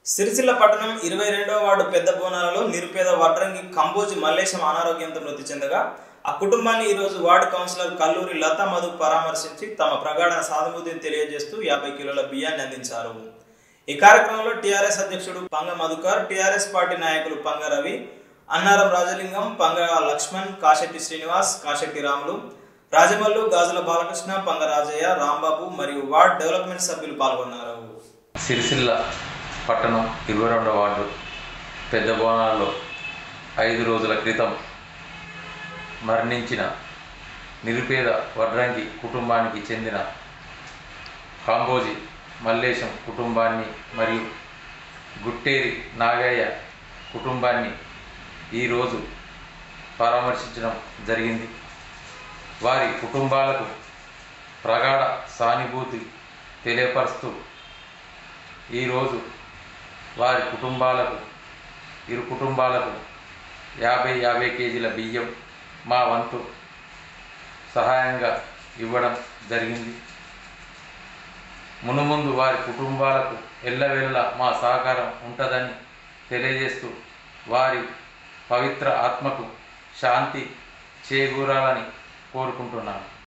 సిరిసిల్ల పట్టణం ఇరవై రెండవ వార్డు పెద్ద బోనాలలో నిరుపేద వడ్రంగి కంబోజి మల్లేశం అనారోగ్యంతో మృతి చెందగా ఆ కుటుంబాన్ని ఈరోజు వార్డు కౌన్సిలర్ కల్లూరి లతా మధు పరామర్శించి తమ ప్రగాఢ సానుభూతిని తెలియజేస్తూ యాభై కిలోల బియ్యాన్ని అందించారు ఈ కార్యక్రమంలో టీఆర్ఎస్ అధ్యక్షుడు పంగ మధుకర్ టీఆర్ఎస్ పార్టీ నాయకులు పంగ రవి అన్నారం రాజలింగం పంగ లక్ష్మణ్ కాశెట్టి శ్రీనివాస్ కాశెట్టి రాములు రాజమల్లు గాజుల బాలకృష్ణ పంగ రాజయ్య రాంబాబు మరియు వార్డ్ డెవలప్మెంట్ సభ్యులు పాల్గొన్నారు సిరిసిల్ల పట్టణం ఇరవై రెండవ వార్డు పెద్ద భవనాల్లో ఐదు రోజుల క్రితం మరణించిన నిరుపేద వడ్రంగి కుటుంబానికి చెందిన కాంబోజీ మల్లేశం కుటుంబాన్ని మరియు గుట్టేరి నాగయ్య కుటుంబాన్ని ఈరోజు పరామర్శించడం జరిగింది వారి కుటుంబాలకు ప్రగాఢ సానుభూతి తెలియపరుస్తూ ఈరోజు వారి కుటుంబాలకు ఇరు కుటుంబాలకు యాభై యాభై కేజీల బియ్యం మా వంతు సహాయంగా ఇవ్వడం జరిగింది మునుముందు వారి కుటుంబాలకు ఎల్లవెల్ల మా సహకారం ఉంటుందని తెలియజేస్తూ వారి పవిత్ర ఆత్మకు శాంతి చేకూరాలని కోరుకుంటున్నాను